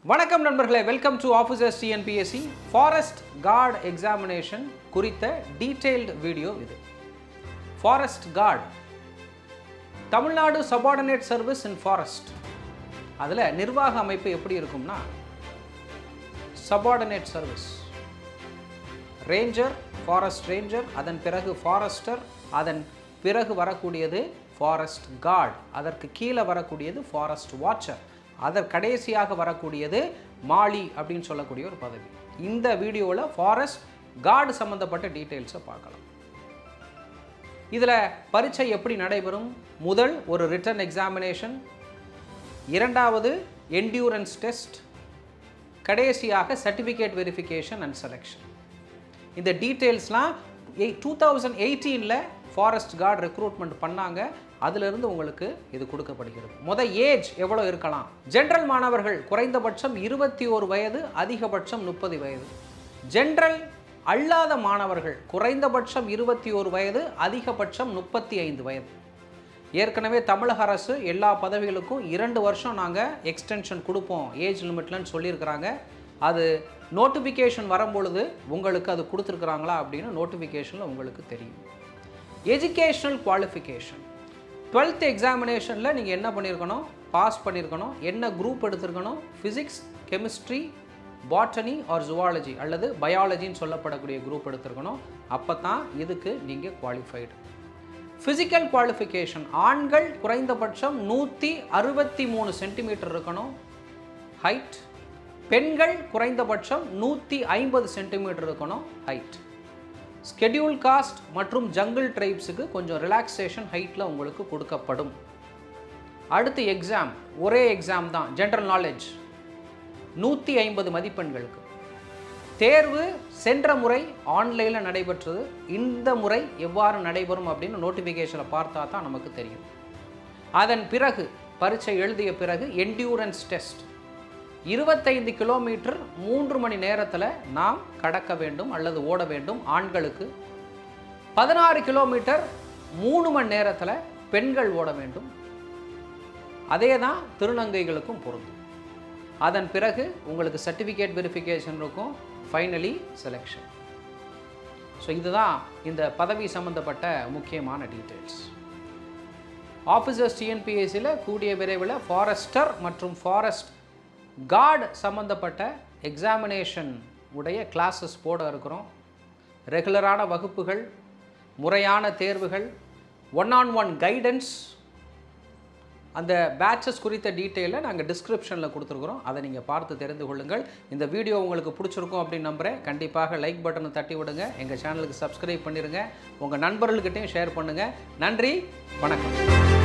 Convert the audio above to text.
வணக்கம் நண்பர்களே welcome to officers TNPSC forest guard examination குறித்த டீட்டெயில்டு வீடியோ இது forest guard Tamil Nadu subordinate service in forest அதில் நிர்வாக அமைப்பு எப்படி இருக்கும்னா subordinate service ranger forest ranger அதன் பிறகு ஃபாரஸ்டர் அதன் பிறகு வரக்கூடியது ஃபாரஸ்ட் கார்டு அதற்கு கீழே வரக்கூடியது ஃபாரஸ்ட் வாட்சர் அதற்கு கடைசியாக வரக்கூடியது மாலி அப்படின்னு சொல்லக்கூடிய ஒரு பதவி இந்த வீடியோவில் ஃபாரஸ்ட் கார்டு சம்மந்தப்பட்ட டீட்டெயில்ஸை பார்க்கலாம் இதில் பரீட்சை எப்படி நடைபெறும் முதல் ஒரு ரிட்டன் எக்ஸாமினேஷன் இரண்டாவது என்டியூரன்ஸ் டெஸ்ட் கடைசியாக சர்டிஃபிகேட் வெரிஃபிகேஷன் அண்ட் செலெக்ஷன் இந்த டீட்டெயில்ஸ்லாம் எய் டூ தௌசண்ட் எயிட்டீனில் ஃபாரஸ்ட் கார்டு ரெக்ரூட்மெண்ட் பண்ணாங்க அதிலிருந்து உங்களுக்கு இது கொடுக்கப்படுகிறது முத ஏஜ் எவ்வளோ இருக்கலாம் ஜென்ரல் மாணவர்கள் குறைந்தபட்சம் இருபத்தி ஒரு வயது அதிகபட்சம் முப்பது வயது ஜென்ரல் அல்லாத மாணவர்கள் குறைந்தபட்சம் இருபத்தி ஒரு வயது அதிகபட்சம் முப்பத்தி ஐந்து வயது ஏற்கனவே தமிழக அரசு எல்லா பதவிகளுக்கும் இரண்டு வருஷம் நாங்கள் எக்ஸ்டென்ஷன் கொடுப்போம் ஏஜ் லிமிட்லன்னு சொல்லியிருக்கிறாங்க அது நோட்டிஃபிகேஷன் வரும்பொழுது உங்களுக்கு அது கொடுத்துருக்குறாங்களா அப்படின்னு நோட்டிஃபிகேஷனில் உங்களுக்கு தெரியும் எஜுகேஷ்னல் குவாலிஃபிகேஷன் டுவெல்த் எக்ஸாமினேஷனில் நீங்கள் என்ன பண்ணியிருக்கணும் பாஸ் பண்ணியிருக்கணும் என்ன குரூப் எடுத்திருக்கணும் physics chemistry botany or zoology அல்லது பயாலஜின்னு சொல்லப்படக்கூடிய குரூப் எடுத்திருக்கணும் அப்போ தான் இதுக்கு நீங்கள் குவாலிஃபைடு ஃபிசிக்கல் குவாலிஃபிகேஷன் ஆண்கள் குறைந்தபட்சம் நூற்றி அறுபத்தி மூணு சென்டிமீட்டர் இருக்கணும் ஹைட் பெண்கள் குறைந்தபட்சம் நூற்றி ஐம்பது சென்டிமீட்டர் இருக்கணும் ஹைட் ஸ்கெடியூல் காஸ்ட் மற்றும் ஜங்கிள் ட்ரைப்ஸுக்கு கொஞ்சம் ரிலாக்ஸேஷன் ஹைட்டில் உங்களுக்கு கொடுக்கப்படும் அடுத்து எக்ஸாம் ஒரே எக்ஸாம் தான் ஜென்ரல் நாலேஜ் நூற்றி ஐம்பது மதிப்பெண்களுக்கு தேர்வு சென்ற முறை ஆன்லைனில் நடைபெற்றது இந்த முறை எவ்வாறு நடைபெறும் அப்படின்னு நோட்டிஃபிகேஷனை பார்த்தா தான் நமக்கு தெரியும் அதன் பிறகு பரீட்சை எழுதிய பிறகு என்டியூரன்ஸ் டெஸ்ட் இருபத்தைந்து கிலோமீட்டர் மூன்று மணி நேரத்தில் நாம் கடக்க வேண்டும் அல்லது ஓட வேண்டும் ஆண்களுக்கு பதினாறு கிலோமீட்டர் மூணு மணி நேரத்தில் பெண்கள் ஓட வேண்டும் அதே தான் திருநங்கைகளுக்கும் பொருந்தும் அதன் பிறகு உங்களுக்கு சர்டிஃபிகேட் வெரிஃபிகேஷன் இருக்கும் ஃபைனலி செலெக்ஷன் ஸோ இதுதான் இந்த பதவி சம்பந்தப்பட்ட முக்கியமான டீட்டெயில்ஸ் ஆஃபீஸர்ஸ் டிஎன்பிஎஸ்சியில் கூடிய விரைவில் ஃபாரஸ்டர் மற்றும் ஃபாரஸ்ட் கார்டு சம்மந்தப்பட்ட எக்ஸாமினேஷன் உடைய கிளாஸஸ் போட இருக்கிறோம் ரெகுலரான வகுப்புகள் முறையான தேர்வுகள் ஒன் ஆன் ஒன் கைடன்ஸ் அந்த பேட்சஸ் குறித்த டீட்டெயிலை நாங்கள் டிஸ்கிரிப்ஷனில் கொடுத்துருக்குறோம் அதை நீங்கள் பார்த்து தெரிந்து கொள்ளுங்கள் இந்த வீடியோ உங்களுக்கு பிடிச்சிருக்கும் அப்படின்னு நம்புகிறேன் கண்டிப்பாக லைக் பட்டனை தட்டி விடுங்க எங்கள் சேனலுக்கு சப்ஸ்கிரைப் பண்ணிடுங்க உங்கள் நண்பர்கள்கிட்டையும் ஷேர் பண்ணுங்கள் நன்றி வணக்கம்